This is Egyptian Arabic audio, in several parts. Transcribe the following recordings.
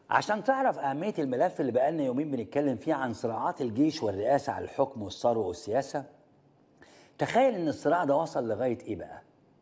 عشان تعرف أهمية الملف اللي بقالنا يومين بنتكلم فيه عن صراعات الجيش والرئاسة على الحكم والثروة والسياسة تخيل إن الصراع ده وصل لغاية إيه بقى؟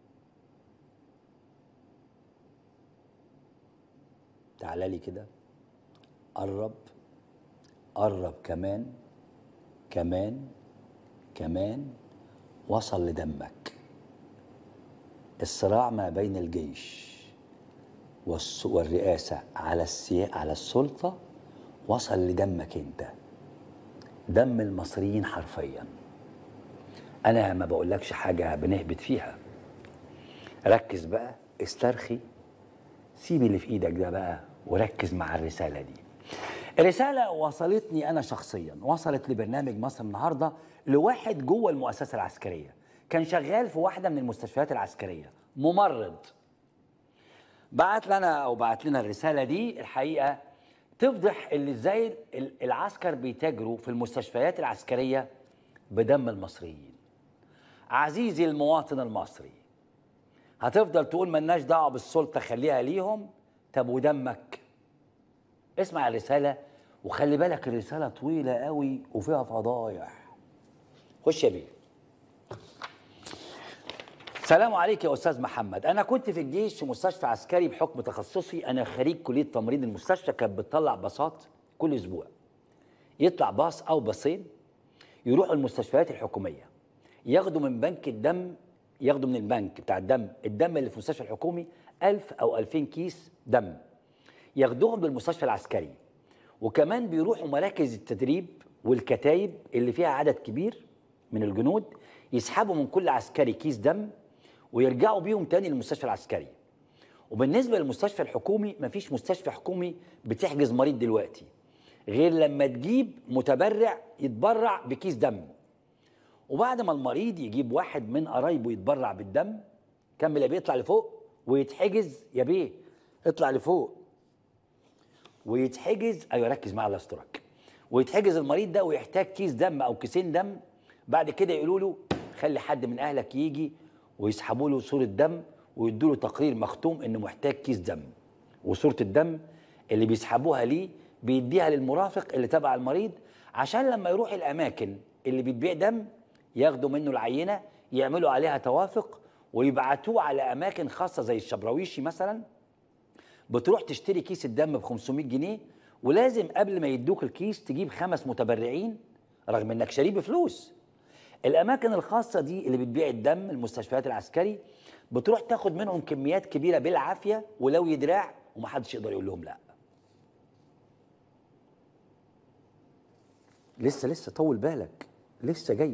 تعالى لي كده قرب قرب كمان كمان كمان وصل لدمك الصراع ما بين الجيش والس- والرئاسة على السيا... على السلطة وصل لدمك انت دم المصريين حرفيا انا ما بقولكش حاجة بنهبط فيها ركز بقى استرخي سيب اللي في ايدك ده بقى وركز مع الرسالة دي الرسالة وصلتني أنا شخصيا وصلت لبرنامج مصر النهاردة لواحد جوه المؤسسة العسكرية كان شغال في واحدة من المستشفيات العسكرية ممرض بعت لنا أو بعت لنا الرسالة دي الحقيقة تفضح اللي ازاي ال- العسكر بيتاجروا في المستشفيات العسكرية بدم المصريين عزيزي المواطن المصري هتفضل تقول ملناش دعوه بالسلطه خليها ليهم طب ودمك اسمع الرساله وخلي بالك الرساله طويله قوي وفيها فضايح خش يا بيه سلام عليك يا استاذ محمد انا كنت في الجيش في مستشفى عسكري بحكم تخصصي انا خريج كليه تمريض المستشفى كانت بتطلع باصات كل اسبوع يطلع باص او باصين يروحوا المستشفيات الحكوميه ياخدوا من بنك الدم ياخدوا من البنك بتاع الدم الدم اللي في المستشفى الحكومي 1000 او 2000 كيس دم ياخدوهم للمستشفى العسكري وكمان بيروحوا مراكز التدريب والكتايب اللي فيها عدد كبير من الجنود يسحبوا من كل عسكري كيس دم ويرجعوا بيهم تاني للمستشفى العسكري وبالنسبه للمستشفى الحكومي مفيش مستشفى حكومي بتحجز مريض دلوقتي غير لما تجيب متبرع يتبرع بكيس دم وبعد ما المريض يجيب واحد من قرايبه يتبرع بالدم كمل يا بيه اطلع لفوق ويتحجز يا بيه اطلع لفوق ويتحجز ايوه ركز معايا الله يسترك ويتحجز المريض ده ويحتاج كيس دم او كيسين دم بعد كده يقولوا له خلي حد من اهلك يجي ويسحبوا له صوره دم ويدوا له تقرير مختوم انه محتاج كيس دم وصوره الدم اللي بيسحبوها ليه بيديها للمرافق اللي تبع المريض عشان لما يروح الاماكن اللي بتبيع دم ياخدوا منه العينه يعملوا عليها توافق ويبعتوه على اماكن خاصه زي الشبراويشي مثلا بتروح تشتري كيس الدم ب 500 جنيه ولازم قبل ما يدوك الكيس تجيب خمس متبرعين رغم انك شاريه بفلوس الاماكن الخاصه دي اللي بتبيع الدم المستشفيات العسكري بتروح تاخد منهم كميات كبيره بالعافيه ولو يدراع ومحدش يقدر يقول لهم لا لسه لسه طول بالك لسه جاي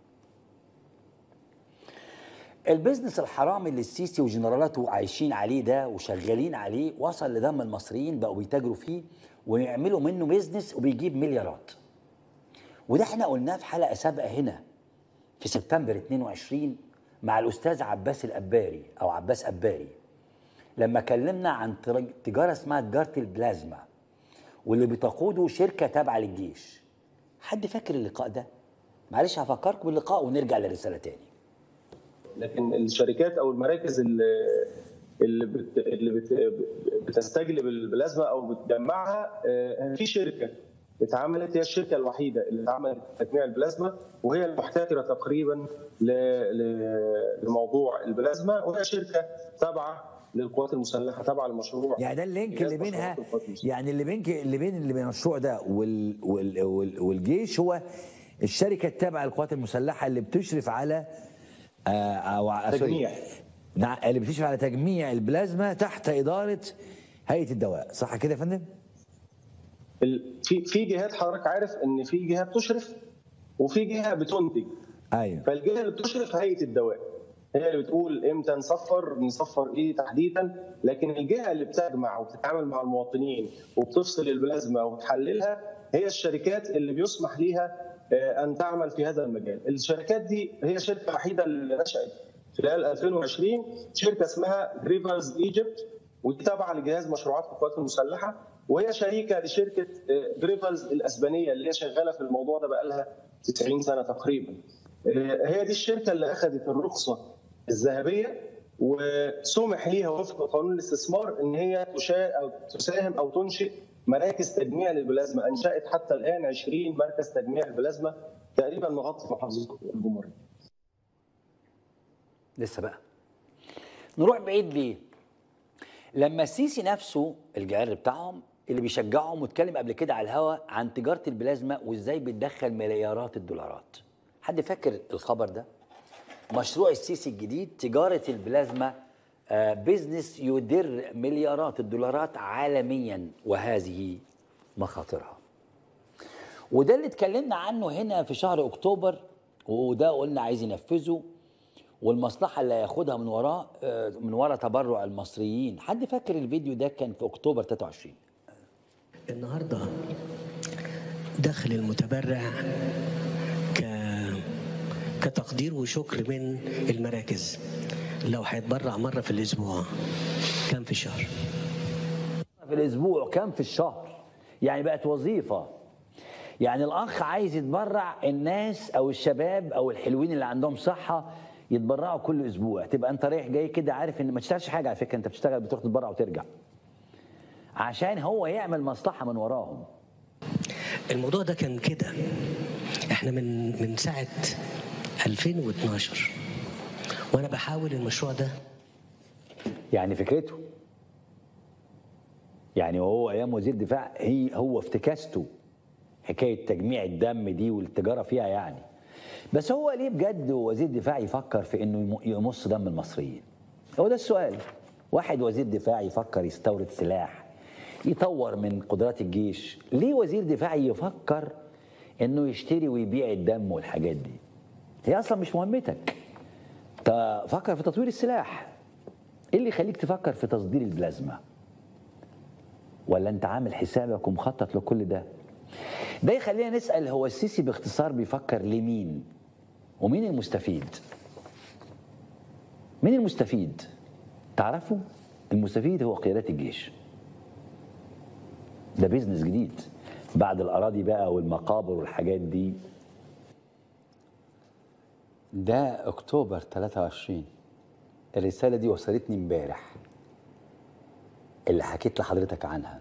البيزنس الحرامي اللي السيسي وجنرالاته عايشين عليه ده وشغالين عليه وصل لدم المصريين بقوا بيتاجروا فيه ويعملوا منه بيزنس وبيجيب مليارات وده احنا قلناه في حلقه سابقه هنا في سبتمبر 22 مع الاستاذ عباس الاباري او عباس اباري لما كلمنا عن تر- تجاره اسمها تجاره البلازما واللي بتقوده شركه تابعه للجيش حد فاكر اللقاء ده معلش هفكركم باللقاء ونرجع للرساله تاني لكن الشركات او المراكز اللي اللي بت اللي بت بتستجلب البلازما او بتجمعها آه، في شركه اتعملت هي الشركه الوحيده اللي اتعملت تجميع البلازما وهي المحتكره تقريبا ل- ل- لموضوع البلازما وهي شركه تابعه للقوات المسلحه تابعه لمشروع يعني ده اللينك جهاز اللي بينها مشروعات القوات المسلحة. يعني اللي بينك اللي بين اللي بين المشروع ده وال وال وال والجيش هو الشركه التابعه للقوات المسلحه اللي بتشرف على آه او آه، سوري. تجميع. نعم اللي بتشرف على تجميع البلازما تحت اداره هيئه الدواء صح كده يا فندم؟ ال- في في جهات حضرتك عارف ان في جهه بتشرف وفي جهه بتنتج ايوه فالجهه اللي بتشرف هيئه الدواء هي اللي بتقول امتى نصفر نصفر ايه تحديدا لكن الجهه اللي بتجمع وبتتعامل مع المواطنين وبتفصل البلازما وتحللها هي الشركات اللي بيسمح ليها آه، ان تعمل في هذا المجال الشركات دي هي شركه وحيده اللي نشات خلال 2020 شركه اسمها ريفرز ايجيبت ودي تابعه لجهاز مشروعات القوات المسلحه وهي شريكه لشركه آه، جريفرز الاسبانيه اللي هي شغاله في الموضوع ده بقى لها 90 سنه تقريبا. آه، هي دي الشركه اللي اخذت الرخصه الذهبيه وسمح ليها وفق قانون الاستثمار ان هي تشا او تساهم او تنشئ مراكز تجميع للبلازما انشات حتى الان 20 مركز تجميع للبلازما تقريبا مغطي محافظات الجمهوريه لسه بقى نروح بعيد ليه لما السيسي نفسه الجعر بتاعهم اللي بيشجعهم واتكلم قبل كده على الهوا عن تجاره البلازما وازاي بتدخل مليارات الدولارات حد فاكر الخبر ده مشروع السيسي الجديد تجاره البلازما آه، بيزنس يدر مليارات الدولارات عالميا وهذه مخاطرها وده اللي اتكلمنا عنه هنا في شهر اكتوبر وده قلنا عايز ينفذه والمصلحه اللي هياخدها من وراه آه، من ورا تبرع المصريين حد فاكر الفيديو ده كان في اكتوبر 23 النهارده دخل المتبرع ك كتقدير وشكر من المراكز لو هيتبرع مره في الاسبوع كام في الشهر في الاسبوع كام في الشهر يعني بقت وظيفه يعني الاخ عايز يتبرع الناس او الشباب او الحلوين اللي عندهم صحه يتبرعوا كل اسبوع تبقى انت رايح جاي كده عارف ان ما تشتغلش حاجه على فكره انت بتشتغل بتروح تتبرع وترجع عشان هو يعمل مصلحه من وراهم الموضوع ده كان كده احنا من من ساعه 2012 وانا بحاول المشروع ده يعني فكرته يعني وهو ايام وزير دفاع هي هو افتكاسته حكايه تجميع الدم دي والتجاره فيها يعني بس هو ليه بجد وزير دفاع يفكر في انه يم- يمص دم المصريين هو ده السؤال واحد وزير دفاع يفكر يستورد سلاح يطور من قدرات الجيش ليه وزير دفاع يفكر انه يشتري ويبيع الدم والحاجات دي هي اصلا مش مهمتك تفكر في تطوير السلاح ايه اللي يخليك تفكر في تصدير البلازما ولا انت عامل حسابك ومخطط لكل ده ده يخلينا نسال هو السيسي باختصار بيفكر لمين ومين المستفيد مين المستفيد تعرفوا المستفيد هو قيادات الجيش ده بيزنس جديد بعد الاراضي بقى والمقابر والحاجات دي ده اكتوبر 23 الرساله دي وصلتني امبارح اللي حكيت لحضرتك عنها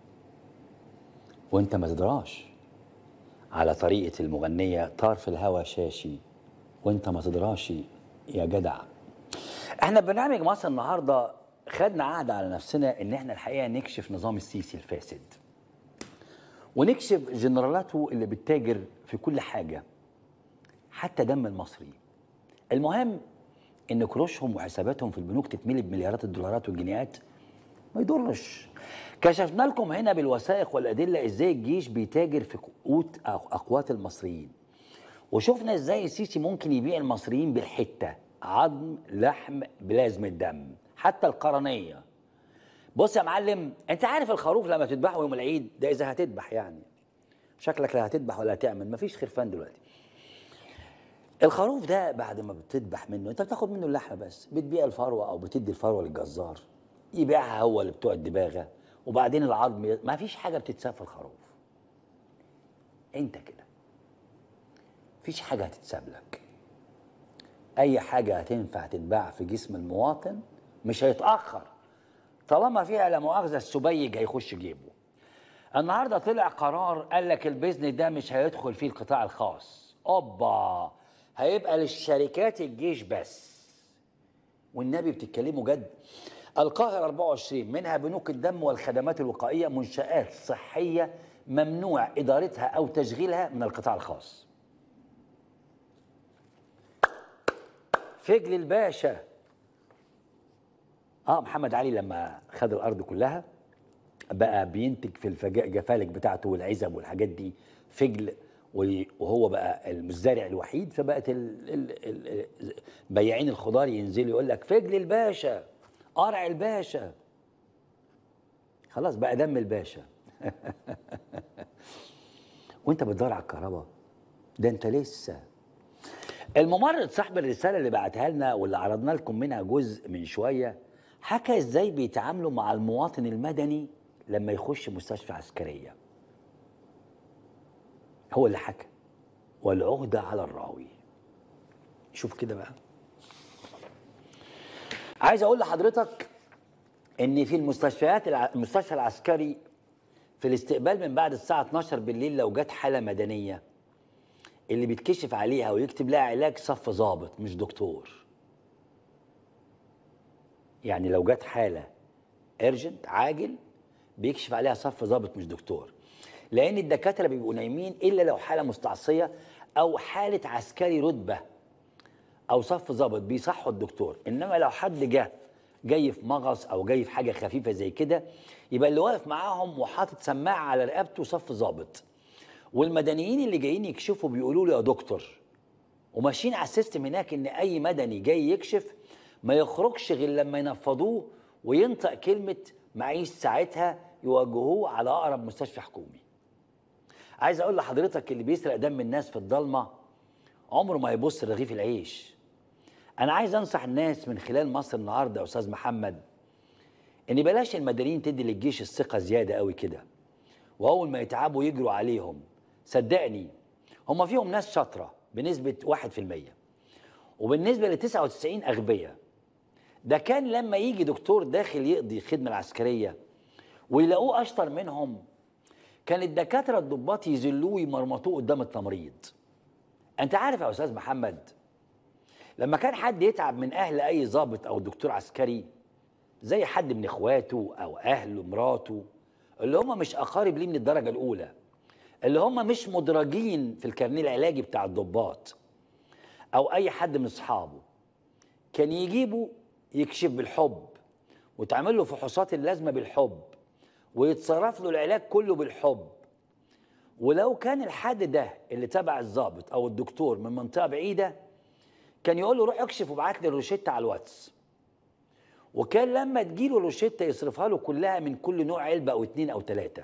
وانت ما تدراش على طريقه المغنيه طار في الهوى شاشي وانت ما تدراش يا جدع احنا برنامج مصر النهارده خدنا عهد على نفسنا ان احنا الحقيقه نكشف نظام السيسي الفاسد ونكشف جنرالاته اللي بتتاجر في كل حاجه حتى دم المصري المهم ان كروشهم وحساباتهم في البنوك تتملي بمليارات الدولارات والجنيهات ما يضرش كشفنا لكم هنا بالوثائق والادله ازاي الجيش بيتاجر في قوت أق- اقوات المصريين وشفنا ازاي السيسي ممكن يبيع المصريين بالحته عظم لحم بلازمه دم حتى القرنيه بص يا معلم انت عارف الخروف لما تذبحه يوم العيد ده اذا هتذبح يعني شكلك لا هتذبح ولا هتعمل مفيش خرفان دلوقتي الخروف ده بعد ما بتذبح منه انت بتاخد منه اللحمه بس بتبيع الفروه او بتدي الفروه للجزار يبيعها هو اللي بتوع الدباغه وبعدين العظم ي- ما فيش حاجه بتتساب في الخروف انت كده مفيش حاجه هتتساب لك اي حاجه هتنفع تتباع في جسم المواطن مش هيتاخر طالما فيها لا مؤاخذه السبيج هيخش جيبه النهارده طلع قرار قال لك البيزنس ده مش هيدخل فيه القطاع الخاص اوبا هيبقى للشركات الجيش بس والنبي بتتكلموا جد القاهرة 24 منها بنوك الدم والخدمات الوقائية منشآت صحية ممنوع إدارتها أو تشغيلها من القطاع الخاص فجل الباشا اه محمد علي لما خد الارض كلها بقى بينتج في الجفالك بتاعته والعزب والحاجات دي فجل و- وهو بقى المزارع الوحيد فبقت ال- ال- ال- بياعين الخضار ينزلوا يقول لك فجل الباشا قرع الباشا خلاص بقى دم الباشا وانت بتدور على الكهرباء ده انت لسه الممرض صاحب الرساله اللي بعتها لنا واللي عرضنا لكم منها جزء من شويه حكى ازاي بيتعاملوا مع المواطن المدني لما يخش مستشفى عسكريه هو اللي حكى والعهده على الراوي شوف كده بقى عايز اقول لحضرتك ان في المستشفيات الع- المستشفى العسكري في الاستقبال من بعد الساعه 12 بالليل لو جت حاله مدنيه اللي بيتكشف عليها ويكتب لها علاج صف ضابط مش دكتور يعني لو جت حاله ارجنت عاجل بيكشف عليها صف ضابط مش دكتور لان الدكاتره بيبقوا نايمين الا لو حاله مستعصيه او حاله عسكري رتبه او صف ضابط بيصحوا الدكتور انما لو حد جه جاي في مغص او جاي في حاجه خفيفه زي كده يبقى اللي واقف معاهم وحاطط سماعه على رقبته صف ضابط والمدنيين اللي جايين يكشفوا بيقولوا له يا دكتور وماشيين على السيستم هناك ان اي مدني جاي يكشف ما يخرجش غير لما ينفضوه وينطق كلمه معيش ساعتها يوجهوه على اقرب مستشفى حكومي عايز اقول لحضرتك اللي بيسرق دم الناس في الضلمه عمره ما يبص لرغيف العيش انا عايز انصح الناس من خلال مصر النهارده يا استاذ محمد ان بلاش المدنيين تدي للجيش الثقه زياده قوي كده واول ما يتعبوا يجروا عليهم صدقني هم فيهم ناس شاطره بنسبه 1% وبالنسبه ل 99 اغبياء ده كان لما يجي دكتور داخل يقضي الخدمه العسكريه ويلاقوه اشطر منهم كان الدكاتره الضباط يذلوه ويمرمطوه قدام التمريض انت عارف يا استاذ محمد لما كان حد يتعب من اهل اي ضابط او دكتور عسكري زي حد من اخواته او اهله مراته اللي هم مش اقارب ليه من الدرجه الاولى اللي هم مش مدرجين في الكارنيه العلاجي بتاع الضباط او اي حد من اصحابه كان يجيبه يكشف بالحب وتعمل له فحوصات اللازمه بالحب ويتصرف له العلاج كله بالحب ولو كان الحد ده اللي تبع الضابط او الدكتور من منطقه بعيده كان يقول له روح اكشف وابعت لي الروشته على الواتس وكان لما تجيله الروشته يصرفها له كلها من كل نوع علبه او اتنين او تلاته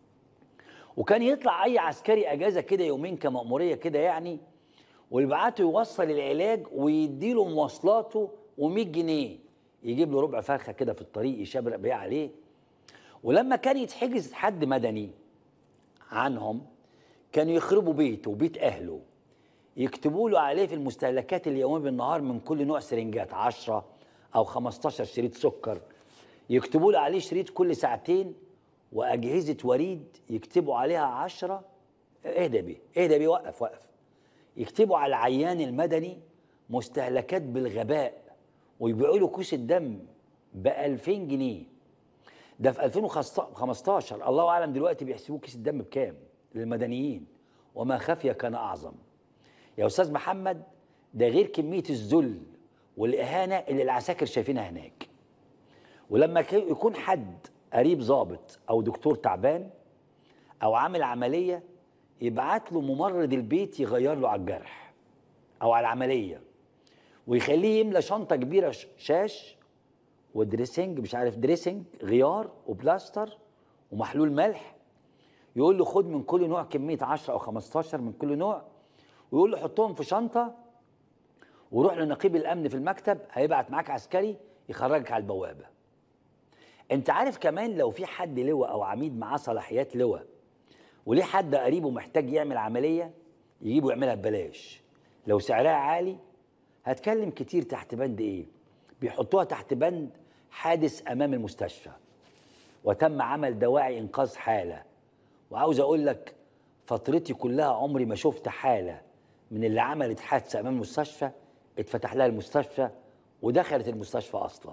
وكان يطلع اي عسكري اجازه كده يومين كمأموريه كده يعني ويبعته يوصل العلاج ويديله مواصلاته و100 جنيه يجيب له ربع فرخه كده في الطريق يشبرق بيها عليه ولما كان يتحجز حد مدني عنهم كانوا يخربوا بيته وبيت اهله يكتبوا له عليه في المستهلكات اليوميه بالنهار من كل نوع سرنجات 10 او 15 شريط سكر يكتبوا له عليه شريط كل ساعتين واجهزه وريد يكتبوا عليها 10 اهدى بيه اهدى بيه وقف وقف يكتبوا على العيان المدني مستهلكات بالغباء ويبيعوا له كوس الدم ب 2000 جنيه ده في 2015 الله اعلم دلوقتي بيحسبوه كيس الدم بكام للمدنيين وما خفي كان اعظم يا استاذ محمد ده غير كميه الذل والاهانه اللي العساكر شايفينها هناك ولما يكون حد قريب ضابط او دكتور تعبان او عامل عمليه يبعت له ممرض البيت يغير له على الجرح او على العمليه ويخليه يملى شنطه كبيره شاش ودريسنج مش عارف دريسنج غيار وبلاستر ومحلول ملح يقول له خد من كل نوع كميه 10 او 15 من كل نوع ويقول له حطهم في شنطه وروح لنقيب الامن في المكتب هيبعت معاك عسكري يخرجك على البوابه انت عارف كمان لو في حد لواء او عميد معاه صلاحيات لواء وليه حد قريبه محتاج يعمل عمليه يجيبه يعملها ببلاش لو سعرها عالي هتكلم كتير تحت بند ايه بيحطوها تحت بند حادث امام المستشفى وتم عمل دواعي انقاذ حاله وعاوز اقول لك فترتي كلها عمري ما شفت حاله من اللي عملت حادثه امام المستشفى اتفتح لها المستشفى ودخلت المستشفى اصلا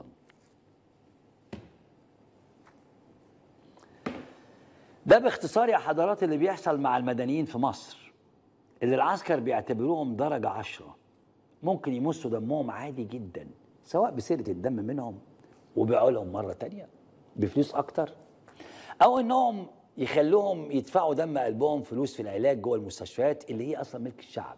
ده باختصار يا حضرات اللي بيحصل مع المدنيين في مصر اللي العسكر بيعتبروهم درجة عشرة ممكن يمسوا دمهم عادي جدا سواء بسيرة الدم منهم وبيعوا لهم مرة تانية بفلوس أكتر أو إنهم يخلوهم يدفعوا دم قلبهم فلوس في العلاج جوه المستشفيات اللي هي أصلا ملك الشعب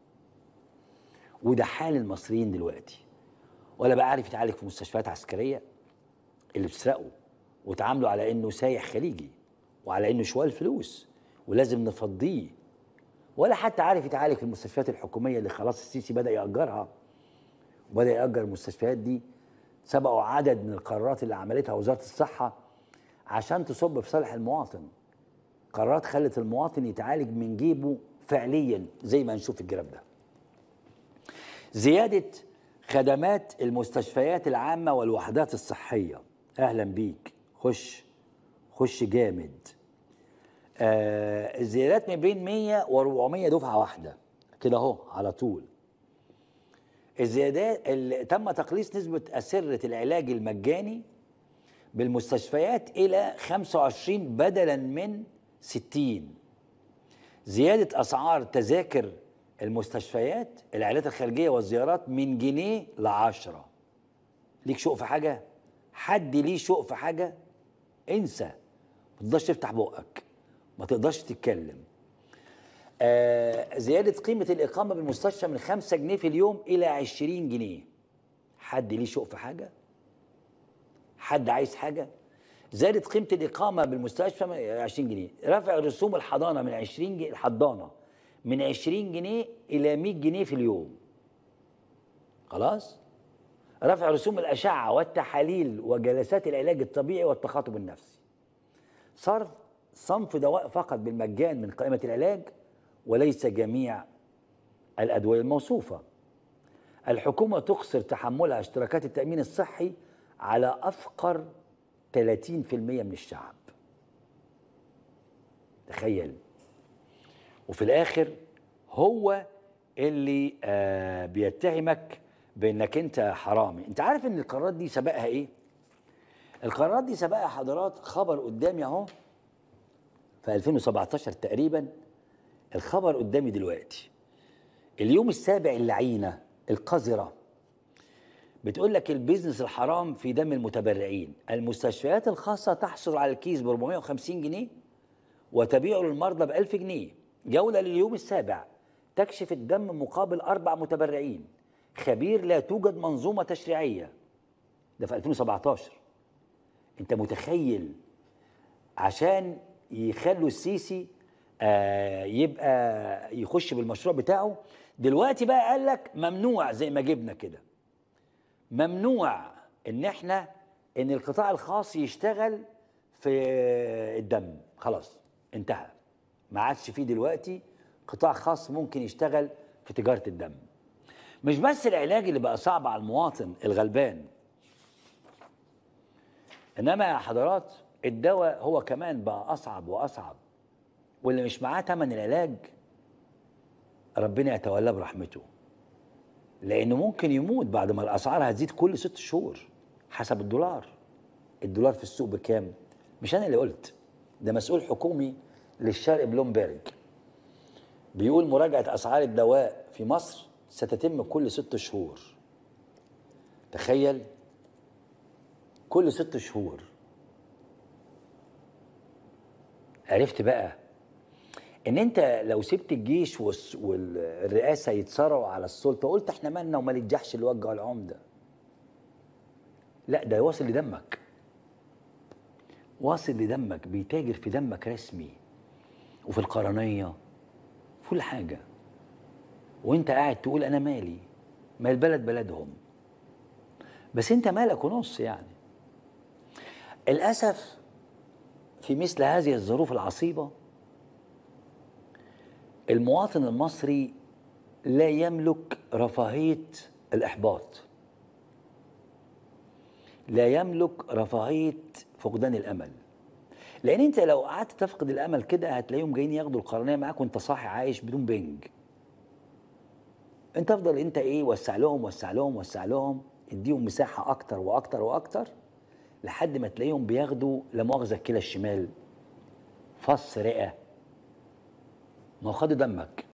وده حال المصريين دلوقتي ولا بقى عارف يتعالج في مستشفيات عسكرية اللي بتسرقه وتعاملوا على إنه سايح خليجي وعلى إنه شوال فلوس ولازم نفضيه ولا حتى عارف يتعالج في المستشفيات الحكوميه اللي خلاص السيسي بدا ياجرها وبدا ياجر المستشفيات دي سبقوا عدد من القرارات اللي عملتها وزاره الصحه عشان تصب في صالح المواطن قرارات خلت المواطن يتعالج من جيبه فعليا زي ما نشوف الجراب ده زياده خدمات المستشفيات العامه والوحدات الصحيه اهلا بيك خش خش جامد آه الزيادات ما بين 100 و400 دفعه واحده كده اهو على طول الزيادات اللي تم تقليص نسبه اسره العلاج المجاني بالمستشفيات الى 25 بدلا من 60 زياده اسعار تذاكر المستشفيات العيادات الخارجيه والزيارات من جنيه ل 10 ليك شوق في حاجه حد ليه شوق في حاجه انسى ما تقدرش تفتح بقك ما تقدرش تتكلم آه زيادة قيمة الإقامة بالمستشفى من 5 جنيه في اليوم إلى 20 جنيه حد ليه شوق في حاجة؟ حد عايز حاجة؟ زادة قيمة الإقامة بالمستشفى من 20 جنيه رفع رسوم الحضانة من 20 جنيه الحضانة من 20 جنيه إلى 100 جنيه في اليوم خلاص؟ رفع رسوم الأشعة والتحاليل وجلسات العلاج الطبيعي والتخاطب النفسي صرف صنف دواء فقط بالمجان من قائمة العلاج وليس جميع الأدوية الموصوفة الحكومة تقصر تحملها اشتراكات التأمين الصحي على أفقر 30% من الشعب تخيل وفي الآخر هو اللي آه بيتهمك بانك انت حرامي انت عارف ان القرارات دي سبقها ايه القرارات دي سبقها حضرات خبر قدامي اهو في 2017 تقريبا الخبر قدامي دلوقتي اليوم السابع اللعينه القذره بتقول لك البيزنس الحرام في دم المتبرعين المستشفيات الخاصه تحصل على الكيس ب 450 جنيه وتبيعه للمرضى ب 1000 جنيه جوله لليوم السابع تكشف الدم مقابل اربع متبرعين خبير لا توجد منظومه تشريعيه ده في 2017 انت متخيل عشان يخلوا السيسي آه يبقى يخش بالمشروع بتاعه دلوقتي بقى قال لك ممنوع زي ما جبنا كده ممنوع ان احنا ان القطاع الخاص يشتغل في الدم خلاص انتهى ما عادش فيه دلوقتي قطاع خاص ممكن يشتغل في تجاره الدم مش بس العلاج اللي بقى صعب على المواطن الغلبان انما يا حضرات الدواء هو كمان بقى اصعب واصعب واللي مش معاه ثمن العلاج ربنا يتولاه برحمته لانه ممكن يموت بعد ما الاسعار هتزيد كل ست شهور حسب الدولار الدولار في السوق بكام مش انا اللي قلت ده مسؤول حكومي للشرق بلومبرج بيقول مراجعه اسعار الدواء في مصر ستتم كل ست شهور تخيل كل ست شهور عرفت بقى ان انت لو سبت الجيش والس- والرئاسه يتصارعوا على السلطه قلت احنا مالنا ومال الجحش اللي وجع العمده لا ده واصل لدمك واصل لدمك بيتاجر في دمك رسمي وفي القرنيه في كل حاجه وانت قاعد تقول انا مالي ما البلد بلدهم بس انت مالك ونص يعني للاسف في مثل هذه الظروف العصيبه المواطن المصري لا يملك رفاهيه الاحباط لا يملك رفاهيه فقدان الامل لان انت لو قعدت تفقد الامل كده هتلاقيهم جايين ياخدوا القرنيه معاك وانت صاحي عايش بدون بنج انت افضل انت ايه وسع لهم وسع لهم وسع لهم اديهم مساحه اكتر واكتر واكتر لحد ما تلاقيهم بياخدوا لا مؤاخذه الكلى الشمال فص رئه ما هو خدوا دمك